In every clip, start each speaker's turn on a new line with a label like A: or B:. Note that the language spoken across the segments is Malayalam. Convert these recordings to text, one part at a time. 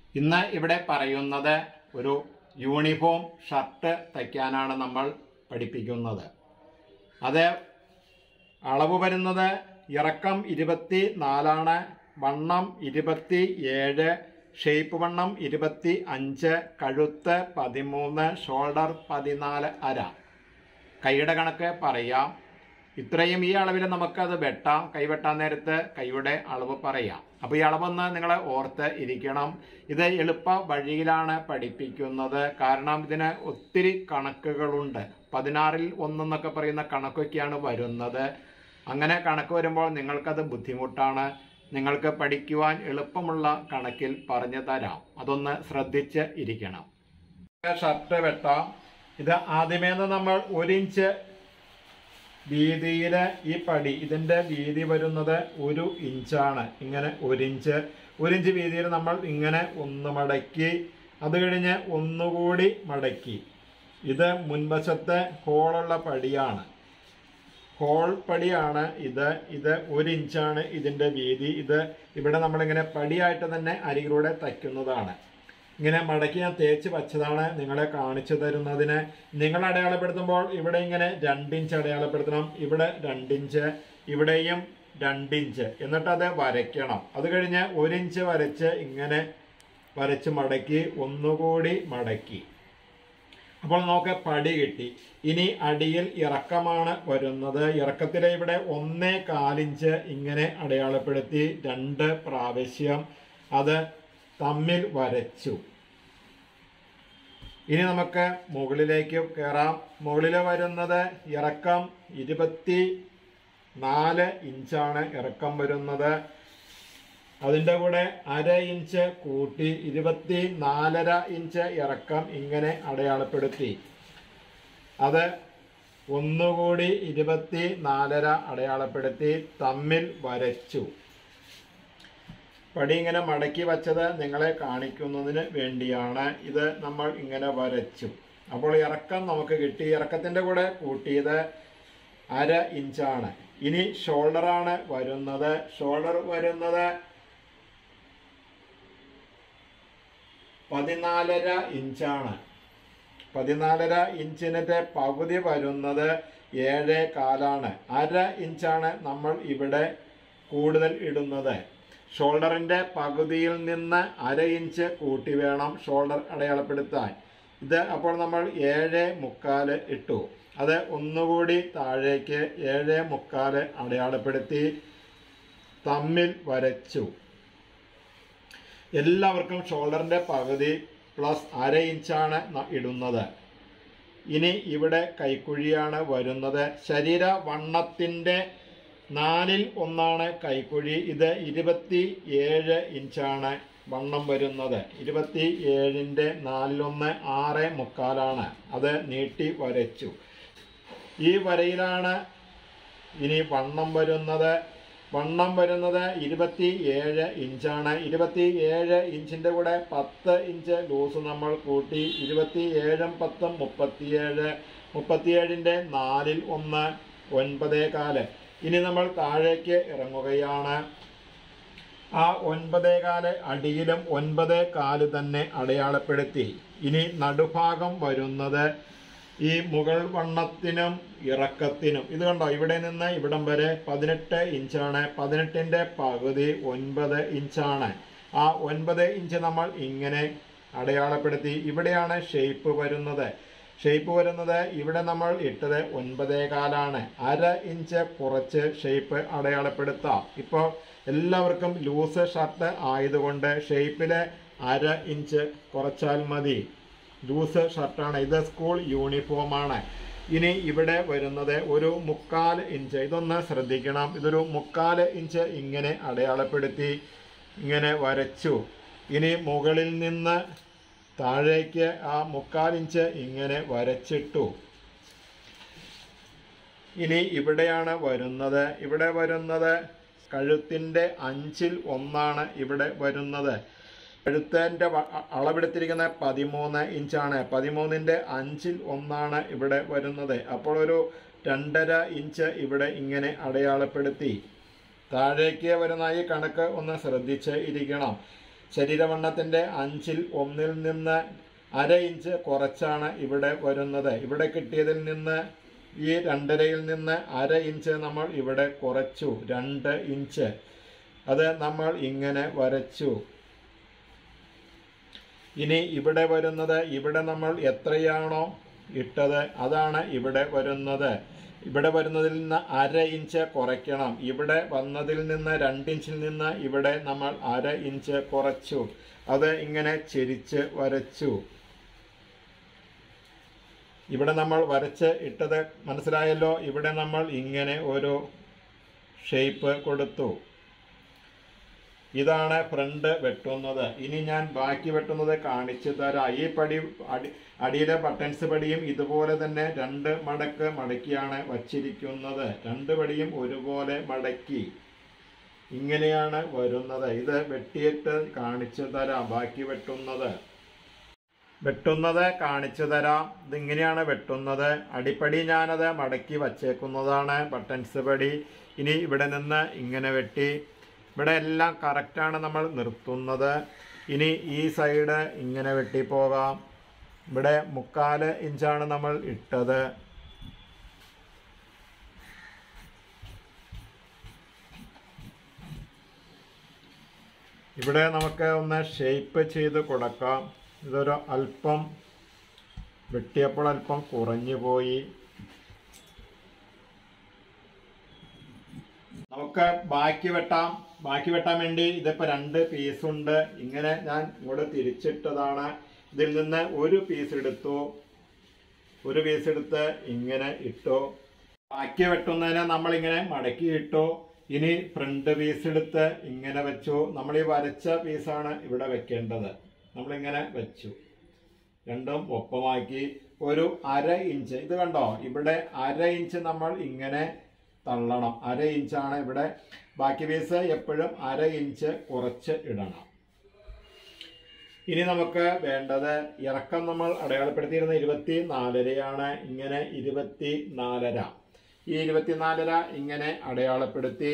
A: ഇന്ന് ഇവിടെ പറയുന്നത് ഒരു യൂണിഫോം ഷർട്ട് തയ്ക്കാനാണ് നമ്മൾ പഠിപ്പിക്കുന്നത് അത് അളവ് വരുന്നത് ഇറക്കം ഇരുപത്തി നാലാണ് വണ്ണം ഇരുപത്തി ഏഴ് ഷേപ്പ് വണ്ണം ഇരുപത്തി അഞ്ച് കഴുത്ത് പതിമൂന്ന് ഷോൾഡർ പതിനാല് അര കൈയുടെ കണക്ക് പറയാം ഇത്രയും ഈ അളവിൽ നമുക്കത് വെട്ടാം കൈവെട്ടാൻ നേരത്ത് കൈയുടെ അളവ് പറയാം അപ്പോൾ ഈ അളവൊന്ന് നിങ്ങൾ ഓർത്ത് ഇരിക്കണം ഇത് എളുപ്പ വഴിയിലാണ് പഠിപ്പിക്കുന്നത് കാരണം ഇതിന് ഒത്തിരി കണക്കുകളുണ്ട് പതിനാറിൽ ഒന്നെന്നൊക്കെ പറയുന്ന കണക്കൊക്കെയാണ് വരുന്നത് അങ്ങനെ കണക്ക് വരുമ്പോൾ നിങ്ങൾക്കത് ബുദ്ധിമുട്ടാണ് നിങ്ങൾക്ക് പഠിക്കുവാൻ എളുപ്പമുള്ള കണക്കിൽ പറഞ്ഞു തരാം അതൊന്ന് ശ്രദ്ധിച്ച് ഇരിക്കണം ഷർട്ട് വെട്ടാം ഇത് ആദ്യമേന്ന് നമ്മൾ ഒരു ഇഞ്ച് വീതിയില് ഈ പടി ഇതിന്റെ വീതി വരുന്നത് ഒരു ഇഞ്ചാണ് ഇങ്ങനെ ഒരു ഇഞ്ച് ഒരു ഇഞ്ച് വീതിയിൽ നമ്മൾ ഇങ്ങനെ ഒന്ന് മടക്കി അത് കഴിഞ്ഞ് ഒന്നുകൂടി മടക്കി ഇത് മുൻവശത്തെ ഹോളുള്ള പടിയാണ് ഹോൾ പടിയാണ് ഇത് ഇത് ഒരു ഇഞ്ചാണ് ഇതിന്റെ വീതി ഇത് ഇവിടെ നമ്മളിങ്ങനെ പടിയായിട്ട് തന്നെ അരികിലൂടെ തയ്ക്കുന്നതാണ് ഇങ്ങനെ മടക്കി ഞാൻ തേച്ച് വച്ചതാണ് നിങ്ങളെ കാണിച്ചു തരുന്നതിന് നിങ്ങൾ അടയാളപ്പെടുത്തുമ്പോൾ ഇവിടെ ഇങ്ങനെ രണ്ടിഞ്ച് അടയാളപ്പെടുത്തണം ഇവിടെ രണ്ടിഞ്ച് ഇവിടെയും രണ്ടിഞ്ച് എന്നിട്ട് അത് വരയ്ക്കണം അത് കഴിഞ്ഞ് ഒരു ഇഞ്ച് വരച്ച് ഇങ്ങനെ വരച്ച് മടക്കി ഒന്നുകൂടി മടക്കി അപ്പോൾ നമുക്ക് പടി കിട്ടി ഇനി അടിയിൽ ഇറക്കമാണ് വരുന്നത് ഇറക്കത്തിലെ ഇവിടെ ഒന്നേ കാലിഞ്ച് ഇങ്ങനെ അടയാളപ്പെടുത്തി രണ്ട് പ്രാവശ്യം അത് തമ്മിൽ വരച്ചു ഇനി നമുക്ക് മുകളിലേക്ക് കയറാം മുകളിൽ വരുന്നത് ഇറക്കം ഇരുപത്തി നാല് ഇഞ്ചാണ് ഇറക്കം വരുന്നത് അതിൻ്റെ കൂടെ അര ഇഞ്ച് കൂട്ടി ഇരുപത്തി നാലര ഇഞ്ച് ഇറക്കം ഇങ്ങനെ അടയാളപ്പെടുത്തി അത് ഒന്നുകൂടി ഇരുപത്തി നാലര അടയാളപ്പെടുത്തി തമ്മിൽ വരച്ചു പടി ഇങ്ങനെ മടക്കി വച്ചത് നിങ്ങളെ കാണിക്കുന്നതിന് വേണ്ടിയാണ് ഇത് നമ്മൾ ഇങ്ങനെ വരച്ചു അപ്പോൾ ഇറക്കം നമുക്ക് കിട്ടി ഇറക്കത്തിൻ്റെ കൂടെ കൂട്ടിയത് അര ഇഞ്ചാണ് ഇനി ഷോൾഡറാണ് വരുന്നത് ഷോൾഡർ വരുന്നത് പതിനാലര ഇഞ്ചാണ് പതിനാലര ഇഞ്ചിൻ്റെ പകുതി വരുന്നത് ഏഴ് കാലാണ് അര ഇഞ്ചാണ് നമ്മൾ ഇവിടെ കൂടുതൽ ഇടുന്നത് ഷോൾഡറിൻ്റെ പകുതിയിൽ നിന്ന് അര ഇഞ്ച് കൂട്ടി വേണം ഷോൾഡർ അടയാളപ്പെടുത്താൻ ഇത് അപ്പോൾ നമ്മൾ ഏഴ് മുക്കാല് ഇട്ടു അത് ഒന്നുകൂടി താഴേക്ക് ഏഴ് മുക്കാല് അടയാളപ്പെടുത്തി തമ്മിൽ വരച്ചു എല്ലാവർക്കും ഷോൾഡറിൻ്റെ പകുതി പ്ലസ് അര ഇഞ്ചാണ് ന- ഇടുന്നത് ഇനി ഇവിടെ കൈക്കുഴിയാണ് വരുന്നത് ശരീര വണ്ണത്തിൻ്റെ നാലിൽ ഒന്നാണ് കൈക്കുഴി ഇത് ഇരുപത്തി ഏഴ് ഇഞ്ചാണ് വണ്ണം വരുന്നത് ഇരുപത്തി ഏഴിൻ്റെ നാലിലൊന്ന് ആറ് മുക്കാലാണ് അത് നീട്ടി വരച്ചു ഈ വരയിലാണ് ഇനി വണ്ണം വരുന്നത് വണ്ണം വരുന്നത് ഇരുപത്തി ഏഴ് ഇഞ്ചാണ് ഇരുപത്തി ഏഴ് ഇഞ്ചിൻ്റെ കൂടെ പത്ത് ഇഞ്ച് ലൂസ് നമ്മൾ കൂട്ടി ഇരുപത്തി ഏഴും പത്തും മുപ്പത്തിയേഴ് മുപ്പത്തിയേഴിൻ്റെ നാലിൽ ഒന്ന് ഒൻപതേ കാല് ഇനി നമ്മൾ താഴേക്ക് ഇറങ്ങുകയാണ് ആ ഒൻപതേ കാല് അടിയിലും ഒൻപതേ കാല് തന്നെ അടയാളപ്പെടുത്തി ഇനി നടുഭാഗം വരുന്നത് ഈ മുകൾ വണ്ണത്തിനും ഇറക്കത്തിനും ഇത് കണ്ടോ ഇവിടെ നിന്ന് ഇവിടം വരെ പതിനെട്ട് ഇഞ്ചാണ് പതിനെട്ടിൻ്റെ പകുതി ഒൻപത് ഇഞ്ചാണ് ആ ഒൻപത് ഇഞ്ച് നമ്മൾ ഇങ്ങനെ അടയാളപ്പെടുത്തി ഇവിടെയാണ് ഷേപ്പ് വരുന്നത് ഷേപ്പ് വരുന്നത് ഇവിടെ നമ്മൾ ഇട്ടത് ഒൻപതേ കാലാണ് അര ഇഞ്ച് കുറച്ച് ഷേപ്പ് അടയാളപ്പെടുത്താം ഇപ്പോൾ എല്ലാവർക്കും ലൂസ് ഷർട്ട് ആയതുകൊണ്ട് ഷേപ്പിൽ അര ഇഞ്ച് കുറച്ചാൽ മതി ലൂസ് ഷർട്ടാണ് ഇത് സ്കൂൾ യൂണിഫോമാണ് ഇനി ഇവിടെ വരുന്നത് ഒരു മുക്കാൽ ഇഞ്ച് ഇതൊന്ന് ശ്രദ്ധിക്കണം ഇതൊരു മുക്കാൽ ഇഞ്ച് ഇങ്ങനെ അടയാളപ്പെടുത്തി ഇങ്ങനെ വരച്ചു ഇനി മുകളിൽ നിന്ന് താഴേക്ക് ആ മുക്കാൽ ഇഞ്ച് ഇങ്ങനെ വരച്ചിട്ടു ഇനി ഇവിടെയാണ് വരുന്നത് ഇവിടെ വരുന്നത് കഴുത്തിൻ്റെ അഞ്ചിൽ ഒന്നാണ് ഇവിടെ വരുന്നത് കഴുത്തിൻ്റെ അളവെടുത്തിരിക്കുന്ന പതിമൂന്ന് ഇഞ്ചാണ് പതിമൂന്നിൻ്റെ അഞ്ചിൽ ഒന്നാണ് ഇവിടെ വരുന്നത് അപ്പോൾ ഒരു രണ്ടര ഇഞ്ച് ഇവിടെ ഇങ്ങനെ അടയാളപ്പെടുത്തി താഴേക്ക് വരുന്ന ഈ കണക്ക് ഒന്ന് ശ്രദ്ധിച്ച് ഇരിക്കണം ശരീരവണ്ണത്തിൻ്റെ അഞ്ചിൽ ഒന്നിൽ നിന്ന് അര ഇഞ്ച് കുറച്ചാണ് ഇവിടെ വരുന്നത് ഇവിടെ കിട്ടിയതിൽ നിന്ന് ഈ രണ്ടരയിൽ നിന്ന് അര ഇഞ്ച് നമ്മൾ ഇവിടെ കുറച്ചു രണ്ട് ഇഞ്ച് അത് നമ്മൾ ഇങ്ങനെ വരച്ചു ഇനി ഇവിടെ വരുന്നത് ഇവിടെ നമ്മൾ എത്രയാണോ ഇട്ടത് അതാണ് ഇവിടെ വരുന്നത് ഇവിടെ വരുന്നതിൽ നിന്ന് അര ഇഞ്ച് കുറയ്ക്കണം ഇവിടെ വന്നതിൽ നിന്ന് രണ്ടിഞ്ചിൽ നിന്ന് ഇവിടെ നമ്മൾ അര ഇഞ്ച് കുറച്ചു അത് ഇങ്ങനെ ചെരിച്ച് വരച്ചു ഇവിടെ നമ്മൾ വരച്ച് ഇട്ടത് മനസ്സിലായല്ലോ ഇവിടെ നമ്മൾ ഇങ്ങനെ ഒരു ഷേപ്പ് കൊടുത്തു ഇതാണ് ഫ്രണ്ട് വെട്ടുന്നത് ഇനി ഞാൻ ബാക്കി വെട്ടുന്നത് കാണിച്ചു തരാം ഈ പടി അടി അടിയിലെ ബട്ടൺസ് പടിയും ഇതുപോലെ തന്നെ രണ്ട് മടക്ക് മടക്കിയാണ് വച്ചിരിക്കുന്നത് രണ്ട് പടിയും ഒരുപോലെ മടക്കി ഇങ്ങനെയാണ് വരുന്നത് ഇത് വെട്ടിയിട്ട് കാണിച്ചു തരാം ബാക്കി വെട്ടുന്നത് വെട്ടുന്നത് കാണിച്ചു തരാം ഇതിങ്ങനെയാണ് വെട്ടുന്നത് അടിപ്പടി ഞാനത് മടക്കി വച്ചേക്കുന്നതാണ് ബട്ടൺസ് പടി ഇനി ഇവിടെ നിന്ന് ഇങ്ങനെ വെട്ടി ഇവിടെ എല്ലാം കറക്റ്റാണ് നമ്മൾ നിർത്തുന്നത് ഇനി ഈ സൈഡ് ഇങ്ങനെ വെട്ടിപ്പോകാം ഇവിടെ മുക്കാല് ഇഞ്ചാണ് നമ്മൾ ഇട്ടത് ഇവിടെ നമുക്ക് ഒന്ന് ഷേപ്പ് ചെയ്ത് കൊടുക്കാം ഇതൊരു അല്പം വെട്ടിയപ്പോൾ അല്പം കുറഞ്ഞു പോയി നമുക്ക് ബാക്കി വെട്ടാം ബാക്കി വെട്ടാൻ വേണ്ടി ഇതിപ്പോ രണ്ട് പീസ് ഉണ്ട് ഇങ്ങനെ ഞാൻ ഇങ്ങോട്ട് തിരിച്ചിട്ടതാണ് ഇതിൽ നിന്ന് ഒരു പീസ് എടുത്തു ഒരു പീസ് എടുത്ത് ഇങ്ങനെ ഇട്ടു ബാക്കി വെട്ടുന്നതിന് നമ്മൾ ഇങ്ങനെ മടക്കി ഇട്ടു ഇനി ഫ്രണ്ട് പീസ് എടുത്ത് ഇങ്ങനെ വെച്ചു നമ്മൾ ഈ വരച്ച പീസാണ് ഇവിടെ വെക്കേണ്ടത് നമ്മളിങ്ങനെ വെച്ചു രണ്ടും ഒപ്പമാക്കി ഒരു അര ഇഞ്ച് ഇത് കണ്ടോ ഇവിടെ അര ഇഞ്ച് നമ്മൾ ഇങ്ങനെ തള്ളണം അര ഇഞ്ചാണ് ഇവിടെ ബാക്കി പീസ് എപ്പോഴും അര ഇഞ്ച് കുറച്ച് ഇടണം ഇനി നമുക്ക് വേണ്ടത് ഇറക്കം നമ്മൾ അടയാളപ്പെടുത്തിയിരുന്ന ഇരുപത്തി നാലരയാണ് ഇങ്ങനെ ഇരുപത്തി നാലര ഈ ഇരുപത്തിനാലര ഇങ്ങനെ അടയാളപ്പെടുത്തി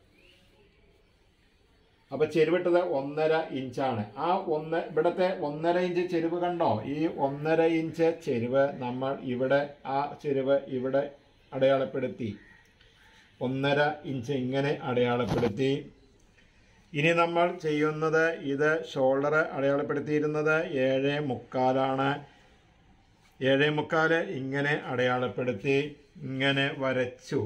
A: അപ്പൊ ചെരുവിട്ടത് ഒന്നര ഇഞ്ചാണ് ആ ഒന്ന് ഇവിടത്തെ ഒന്നര ഇഞ്ച് ചെരുവ് കണ്ടോ ഈ ഒന്നര ഇഞ്ച് ചെരുവ് നമ്മൾ ഇവിടെ ആ ചെരുവ് ഇവിടെ അടയാളപ്പെടുത്തി ഒന്നര ഇഞ്ച് ഇങ്ങനെ അടയാളപ്പെടുത്തി ഇനി നമ്മൾ ചെയ്യുന്നത് ഇത് ഷോൾഡർ അടയാളപ്പെടുത്തിയിരുന്നത് ഏഴ് മുക്കാലാണ് ഏഴ് മുക്കാല് ഇങ്ങനെ അടയാളപ്പെടുത്തി ഇങ്ങനെ വരച്ചു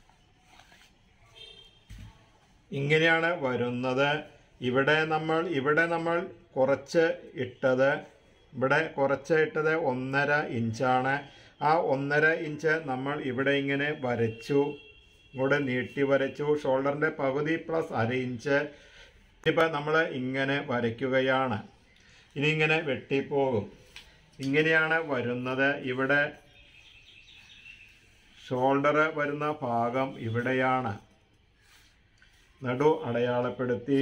A: ഇങ്ങനെയാണ് വരുന്നത് ഇവിടെ നമ്മൾ ഇവിടെ നമ്മൾ കുറച്ച് ഇട്ടത് ഇവിടെ കുറച്ച് ഇട്ടത് ഒന്നര ഇഞ്ചാണ് ആ ഒന്നര ഇഞ്ച് നമ്മൾ ഇവിടെ ഇങ്ങനെ വരച്ചു ഇവിടെ നീട്ടി വരച്ചു ഷോൾഡറിൻ്റെ പകുതി പ്ലസ് അര ഇഞ്ച് ഇപ്പം നമ്മൾ ഇങ്ങനെ വരയ്ക്കുകയാണ് ഇനി ഇങ്ങനെ വെട്ടിപ്പോകും ഇങ്ങനെയാണ് വരുന്നത് ഇവിടെ ഷോൾഡർ വരുന്ന ഭാഗം ഇവിടെയാണ് നടു അടയാളപ്പെടുത്തി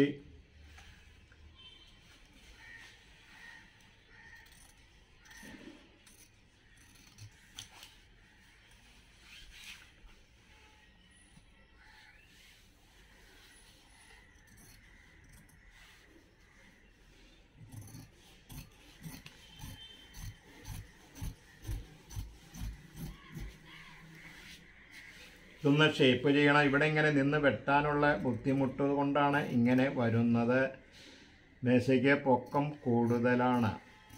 A: ഇതൊന്ന് ഷേപ്പ് ചെയ്യണം ഇവിടെ ഇങ്ങനെ നിന്ന് വെട്ടാനുള്ള ബുദ്ധിമുട്ട് കൊണ്ടാണ് ഇങ്ങനെ വരുന്നത് മേശയ്ക്ക് പൊക്കം കൂടുതലാണ്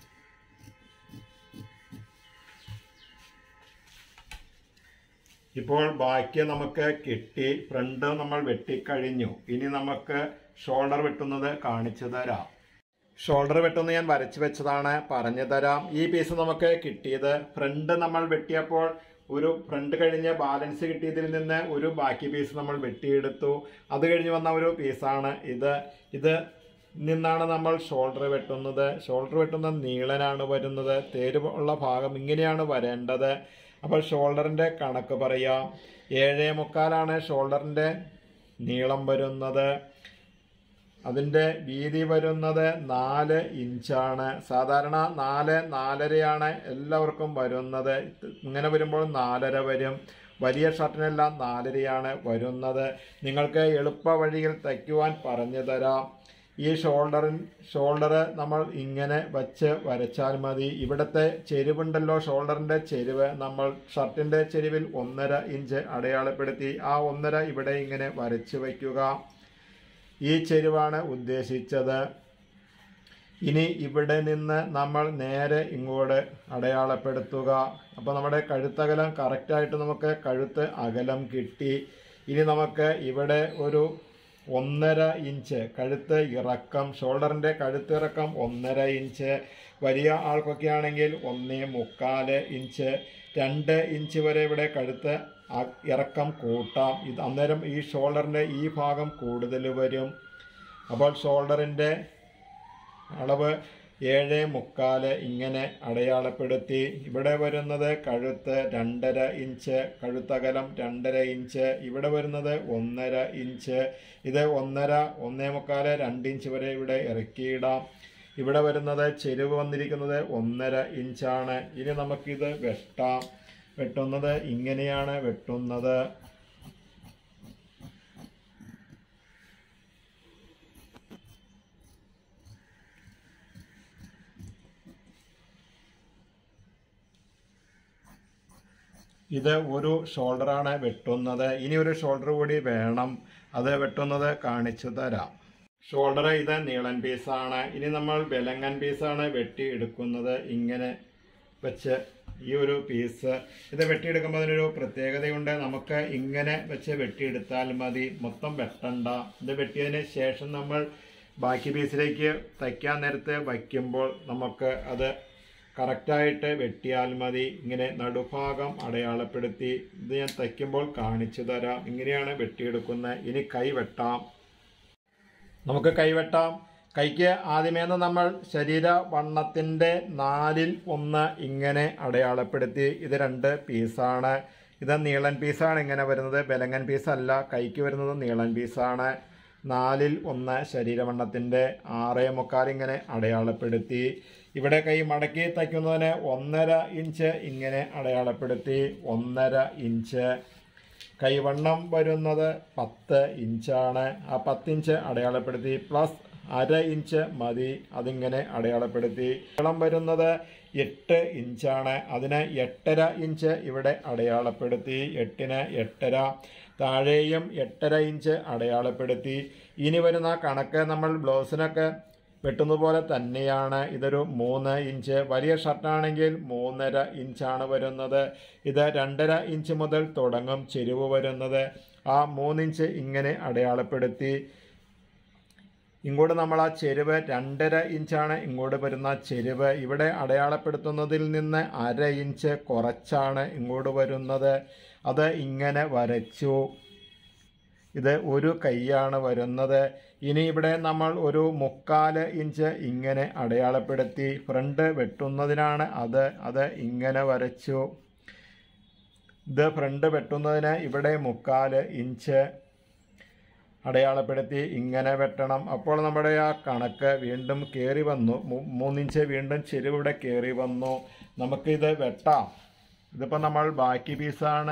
A: ഇപ്പോൾ ബാക്കി നമുക്ക് കിട്ടി ഫ്രണ്ട് നമ്മൾ വെട്ടിക്കഴിഞ്ഞു ഇനി നമുക്ക് ഷോൾഡർ വെട്ടുന്നത് കാണിച്ചു തരാം ഷോൾഡർ വെട്ടുന്നത് ഞാൻ വരച്ചു വെച്ചതാണ് പറഞ്ഞു തരാം ഈ പീസ് നമുക്ക് കിട്ടിയത് ഫ്രണ്ട് നമ്മൾ വെട്ടിയപ്പോൾ ഒരു ഫ്രണ്ട് കഴിഞ്ഞ് ബാലൻസ് കിട്ടിയതിൽ നിന്ന് ഒരു ബാക്കി പീസ് നമ്മൾ വെട്ടിയെടുത്തു അത് കഴിഞ്ഞ് വന്ന ഒരു പീസാണ് ഇത് ഇത് നിന്നാണ് നമ്മൾ ഷോൾഡർ വെട്ടുന്നത് ഷോൾഡർ വെട്ടുന്ന നീളനാണ് വരുന്നത് തേര് ഉള്ള ഭാഗം ഇങ്ങനെയാണ് വരേണ്ടത് അപ്പോൾ ഷോൾഡറിൻ്റെ കണക്ക് പറയാം ഏഴേ മുക്കാലാണ് ഷോൾഡറിൻ്റെ നീളം വരുന്നത് അതിൻ്റെ വീതി വരുന്നത് നാല് ഇഞ്ചാണ് സാധാരണ നാല് നാലരയാണ് എല്ലാവർക്കും വരുന്നത് ഇങ്ങനെ വരുമ്പോൾ നാലര വരും വലിയ ഷർട്ടിനെല്ലാം നാലരയാണ് വരുന്നത് നിങ്ങൾക്ക് എളുപ്പ വഴിയിൽ തയ്ക്കുവാൻ പറഞ്ഞു തരാം ഈ ഷോൾഡറിൻ ഷോൾഡർ നമ്മൾ ഇങ്ങനെ വച്ച് വരച്ചാൽ മതി ഇവിടുത്തെ ചെരിവുണ്ടല്ലോ ഷോൾഡറിന്റെ ചെരിവ് നമ്മൾ ഷർട്ടിന്റെ ചെരിവിൽ ഒന്നര ഇഞ്ച് അടയാളപ്പെടുത്തി ആ ഒന്നര ഇവിടെ ഇങ്ങനെ വരച്ചു വയ്ക്കുക ഈ ചെരിവാണ് ഉദ്ദേശിച്ചത് ഇനി ഇവിടെ നിന്ന് നമ്മൾ നേരെ ഇങ്ങോട്ട് അടയാളപ്പെടുത്തുക അപ്പോൾ നമ്മുടെ കഴുത്തകലം കറക്റ്റായിട്ട് നമുക്ക് കഴുത്ത് അകലം കിട്ടി ഇനി നമുക്ക് ഇവിടെ ഒരു ഒന്നര ഇഞ്ച് കഴുത്ത് ഇറക്കം ഷോൾഡറിൻ്റെ കഴുത്ത് ഇറക്കം ഒന്നര ഇഞ്ച് വലിയ ആൾക്കൊക്കെ ആണെങ്കിൽ ഒന്നേ മുക്കാല് ഇഞ്ച് രണ്ട് ഇഞ്ച് വരെ ഇവിടെ കഴുത്ത് അ- ഇറക്കം കൂട്ടാം ഇത് അന്നേരം ഈ ഷോൾഡറിൻ്റെ ഈ ഭാഗം കൂടുതൽ വരും അപ്പോൾ ഷോൾഡറിൻ്റെ അളവ് ഏഴ് മുക്കാല് ഇങ്ങനെ അടയാളപ്പെടുത്തി ഇവിടെ വരുന്നത് കഴുത്ത് രണ്ടര ഇഞ്ച് കഴുത്തകലം രണ്ടര ഇഞ്ച് ഇവിടെ വരുന്നത് ഒന്നര ഇഞ്ച് ഇത് ഒന്നര ഒന്നേ മുക്കാല് രണ്ട് ഇഞ്ച് വരെ ഇവിടെ ഇറക്കിയിടാം ഇവിടെ വരുന്നത് ചെരുവ് വന്നിരിക്കുന്നത് ഒന്നര ഇഞ്ചാണ് ഇനി നമുക്കിത് വെട്ടാം വെട്ടുന്നത് ഇങ്ങനെയാണ് വെട്ടുന്നത് ഇത് ഒരു ഷോൾഡറാണ് വെട്ടുന്നത് ഇനി ഒരു ഷോൾഡർ കൂടി വേണം അത് വെട്ടുന്നത് കാണിച്ചു തരാം ഷോൾഡർ ഇത് നീളൻ പീസാണ് ഇനി നമ്മൾ വിലങ്ങൻ പീസാണ് വെട്ടി എടുക്കുന്നത് ഇങ്ങനെ വെച്ച് ഈ ഒരു പീസ് ഇത് വെട്ടിയെടുക്കുമ്പോൾ അതിനൊരു പ്രത്യേകതയുണ്ട് നമുക്ക് ഇങ്ങനെ വെച്ച് വെട്ടിയെടുത്താൽ മതി മൊത്തം വെട്ടണ്ട ഇത് വെട്ടിയതിന് ശേഷം നമ്മൾ ബാക്കി പീസിലേക്ക് തയ്ക്കാൻ നേരത്ത് വയ്ക്കുമ്പോൾ നമുക്ക് അത് കറക്റ്റായിട്ട് വെട്ടിയാൽ മതി ഇങ്ങനെ നടുഭാഗം അടയാളപ്പെടുത്തി ഇത് ഞാൻ തയ്ക്കുമ്പോൾ കാണിച്ചു തരാം ഇങ്ങനെയാണ് വെട്ടിയെടുക്കുന്നത് ഇനി കൈ വെട്ടാം നമുക്ക് കൈവെട്ടാം കൈക്ക് ആദ്യമേന്ന് നമ്മൾ ശരീര വണ്ണത്തിൻ്റെ നാലിൽ ഒന്ന് ഇങ്ങനെ അടയാളപ്പെടുത്തി ഇത് രണ്ട് പീസാണ് ഇത് നീളൻ പീസാണ് ഇങ്ങനെ വരുന്നത് ബലങ്ങൻ പീസല്ല കൈക്ക് വരുന്നത് നീളൻ പീസാണ് നാലിൽ ഒന്ന് ശരീരവണ്ണത്തിൻ്റെ ആറേ മുക്കാൽ ഇങ്ങനെ അടയാളപ്പെടുത്തി ഇവിടെ കൈ മടക്കി തയ്ക്കുന്നതിന് ഒന്നര ഇഞ്ച് ഇങ്ങനെ അടയാളപ്പെടുത്തി ഒന്നര ഇഞ്ച് കൈവണ്ണം വരുന്നത് പത്ത് ഇഞ്ചാണ് ആ പത്തിഞ്ച് അടയാളപ്പെടുത്തി പ്ലസ് അര ഇഞ്ച് മതി അതിങ്ങനെ അടയാളപ്പെടുത്തി നീളം വരുന്നത് എട്ട് ഇഞ്ചാണ് അതിന് എട്ടര ഇഞ്ച് ഇവിടെ അടയാളപ്പെടുത്തി എട്ടിന് എട്ടര താഴെയും എട്ടര ഇഞ്ച് അടയാളപ്പെടുത്തി ഇനി വരുന്ന കണക്ക് നമ്മൾ ബ്ലൗസിനൊക്കെ വെട്ടുന്നത് പോലെ തന്നെയാണ് ഇതൊരു മൂന്ന് ഇഞ്ച് വലിയ ഷർട്ടാണെങ്കിൽ മൂന്നര ഇഞ്ചാണ് വരുന്നത് ഇത് രണ്ടര ഇഞ്ച് മുതൽ തുടങ്ങും ചെരിവ് വരുന്നത് ആ മൂന്നിഞ്ച് ഇങ്ങനെ അടയാളപ്പെടുത്തി ഇങ്ങോട്ട് നമ്മൾ ആ ചെരുവ് രണ്ടര ഇഞ്ചാണ് ഇങ്ങോട്ട് വരുന്ന ചെരുവ് ഇവിടെ അടയാളപ്പെടുത്തുന്നതിൽ നിന്ന് അര ഇഞ്ച് കുറച്ചാണ് ഇങ്ങോട്ട് വരുന്നത് അത് ഇങ്ങനെ വരച്ചു ഇത് ഒരു കൈയാണ് വരുന്നത് ഇനി ഇവിടെ നമ്മൾ ഒരു മുക്കാല് ഇഞ്ച് ഇങ്ങനെ അടയാളപ്പെടുത്തി ഫ്രണ്ട് വെട്ടുന്നതിനാണ് അത് അത് ഇങ്ങനെ വരച്ചു ഇത് ഫ്രണ്ട് വെട്ടുന്നതിന് ഇവിടെ മുക്കാല് ഇഞ്ച് അടയാളപ്പെടുത്തി ഇങ്ങനെ വെട്ടണം അപ്പോൾ നമ്മുടെ ആ കണക്ക് വീണ്ടും കയറി വന്നു മൂ- മൂന്നിഞ്ച് വീണ്ടും ചെരുവിടെ കയറി വന്നു നമുക്കിത് വെട്ടാം ഇതിപ്പോൾ നമ്മൾ ബാക്കി പീസാണ്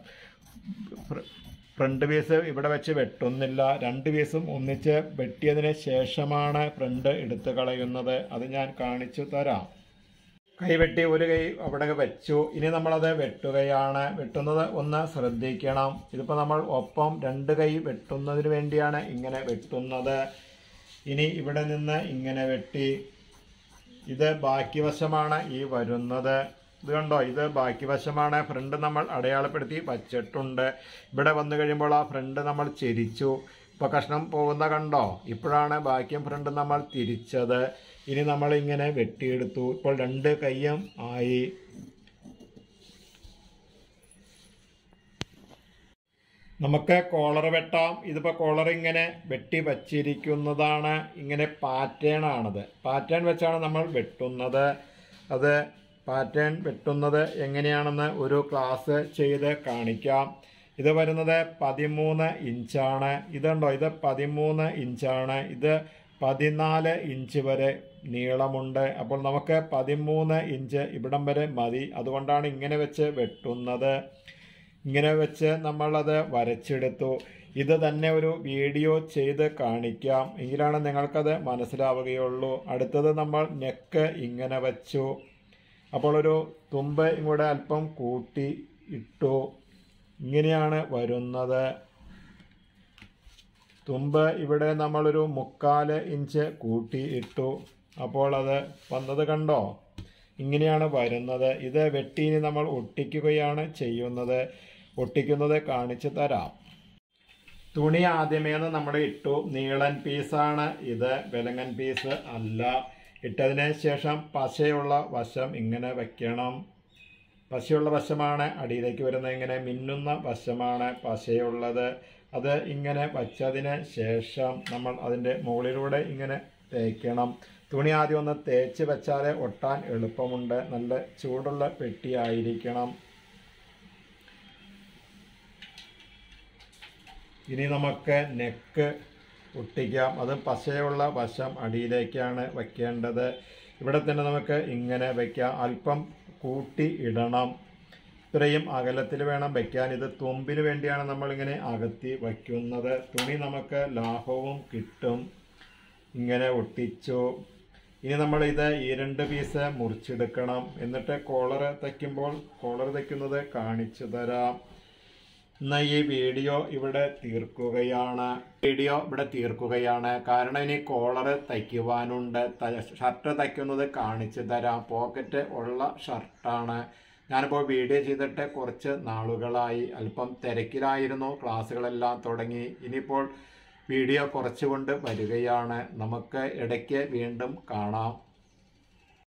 A: ഫ്ര- ഫ്രണ്ട് പീസ് ഇവിടെ വെച്ച് വെട്ടുന്നില്ല രണ്ട് പീസും ഒന്നിച്ച് വെട്ടിയതിന് ശേഷമാണ് ഫ്രണ്ട് എടുത്തു കളയുന്നത് അത് ഞാൻ കാണിച്ചു തരാം കൈ വെട്ടി ഒരു കൈ അവിടെ വെച്ചു ഇനി നമ്മളത് വെട്ടുകയാണ് വെട്ടുന്നത് ഒന്ന് ശ്രദ്ധിക്കണം ഇതിപ്പോൾ നമ്മൾ ഒപ്പം രണ്ട് കൈ വെട്ടുന്നതിന് വേണ്ടിയാണ് ഇങ്ങനെ വെട്ടുന്നത് ഇനി ഇവിടെ നിന്ന് ഇങ്ങനെ വെട്ടി ഇത് ബാക്കി വശമാണ് ഈ വരുന്നത് ഇത് കണ്ടോ ഇത് ബാക്കി വശമാണ് ഫ്രണ്ട് നമ്മൾ അടയാളപ്പെടുത്തി വച്ചിട്ടുണ്ട് ഇവിടെ വന്നു കഴിയുമ്പോൾ ആ ഫ്രണ്ട് നമ്മൾ ചെരിച്ചു ഇപ്പോൾ കഷ്ണം പോകുന്ന കണ്ടോ ഇപ്പോഴാണ് ബാക്കിയും ഫ്രണ്ട് നമ്മൾ തിരിച്ചത് ഇനി നമ്മൾ ഇങ്ങനെ വെട്ടിയെടുത്തു ഇപ്പോൾ രണ്ട് കയ്യും ആയി നമുക്ക് കോളർ വെട്ടാം ഇതിപ്പോൾ കോളർ ഇങ്ങനെ വെട്ടി വച്ചിരിക്കുന്നതാണ് ഇങ്ങനെ പാറ്റേൺ ആണത് പാറ്റേൺ വെച്ചാണ് നമ്മൾ വെട്ടുന്നത് അത് പാറ്റേൺ വെട്ടുന്നത് എങ്ങനെയാണെന്ന് ഒരു ക്ലാസ് ചെയ്ത് കാണിക്കാം ഇത് വരുന്നത് പതിമൂന്ന് ഇഞ്ചാണ് ഇതുണ്ടോ ഇത് പതിമൂന്ന് ഇഞ്ചാണ് ഇത് പതിനാല് ഇഞ്ച് വരെ നീളമുണ്ട് അപ്പോൾ നമുക്ക് പതിമൂന്ന് ഇഞ്ച് ഇവിടം വരെ മതി അതുകൊണ്ടാണ് ഇങ്ങനെ വെച്ച് വെട്ടുന്നത് ഇങ്ങനെ വെച്ച് നമ്മളത് വരച്ചെടുത്തു ഇത് തന്നെ ഒരു വീഡിയോ ചെയ്ത് കാണിക്കാം എങ്കിലാണ് നിങ്ങൾക്കത് മനസ്സിലാവുകയുള്ളൂ അടുത്തത് നമ്മൾ നെക്ക് ഇങ്ങനെ വച്ചു അപ്പോൾ ഒരു തുമ്പ് ഇങ്ങോട്ട് അല്പം കൂട്ടി ഇട്ടു ഇങ്ങനെയാണ് വരുന്നത് തുമ്പ് ഇവിടെ നമ്മളൊരു മുക്കാല് ഇഞ്ച് കൂട്ടി ഇട്ടു അപ്പോൾ അത് വന്നത് കണ്ടോ ഇങ്ങനെയാണ് വരുന്നത് ഇത് വെട്ടീനി നമ്മൾ ഒട്ടിക്കുകയാണ് ചെയ്യുന്നത് ഒട്ടിക്കുന്നത് കാണിച്ചു തരാം തുണി ആദ്യമേന്ന് നമ്മൾ ഇട്ടു നീളൻ പീസാണ് ഇത് വിലങ്ങൻ പീസ് അല്ല ഇട്ടതിന് ശേഷം പശയുള്ള വശം ഇങ്ങനെ വെക്കണം പശയുള്ള വശമാണ് അടിയിലേക്ക് വരുന്നത് ഇങ്ങനെ മിന്നുന്ന വശമാണ് പശയുള്ളത് അത് ഇങ്ങനെ വച്ചതിന് ശേഷം നമ്മൾ അതിൻ്റെ മുകളിലൂടെ ഇങ്ങനെ തേക്കണം തുണി ആദ്യം ഒന്ന് തേച്ച് വെച്ചാലേ ഒട്ടാൻ എളുപ്പമുണ്ട് നല്ല ചൂടുള്ള പെട്ടിയായിരിക്കണം ഇനി നമുക്ക് നെക്ക് ഒട്ടിക്കാം അത് പശയുള്ള വശം അടിയിലേക്കാണ് വയ്ക്കേണ്ടത് ഇവിടെ തന്നെ നമുക്ക് ഇങ്ങനെ വയ്ക്കാം അല്പം കൂട്ടി ഇടണം ഇത്രയും അകലത്തിൽ വേണം വയ്ക്കാൻ ഇത് തുമ്പിന് വേണ്ടിയാണ് നമ്മളിങ്ങനെ അകത്തി വയ്ക്കുന്നത് തുണി നമുക്ക് ലാഭവും കിട്ടും ഇങ്ങനെ ഒട്ടിച്ചു ഇനി നമ്മൾ ഇത് ഈ രണ്ട് പീസ് മുറിച്ചെടുക്കണം എന്നിട്ട് കോളർ തയ്ക്കുമ്പോൾ കോളർ തയ്ക്കുന്നത് കാണിച്ചു തരാം ഇന്ന് ഈ വീഡിയോ ഇവിടെ തീർക്കുകയാണ് വീഡിയോ ഇവിടെ തീർക്കുകയാണ് കാരണം ഇനി കോളർ തയ്ക്കുവാനുണ്ട് ത- ഷർട്ട് തയ്ക്കുന്നത് കാണിച്ചു തരാം പോക്കറ്റ് ഉള്ള ഷർട്ടാണ് ഞാനിപ്പോൾ വീഡിയോ ചെയ്തിട്ട് കുറച്ച് നാളുകളായി അല്പം തിരക്കിലായിരുന്നു ക്ലാസ്സുകളെല്ലാം തുടങ്ങി ഇനിയിപ്പോൾ വീഡിയോ കുറച്ചുകൊണ്ട് വരികയാണ് നമുക്ക് ഇടയ്ക്ക് വീണ്ടും കാണാം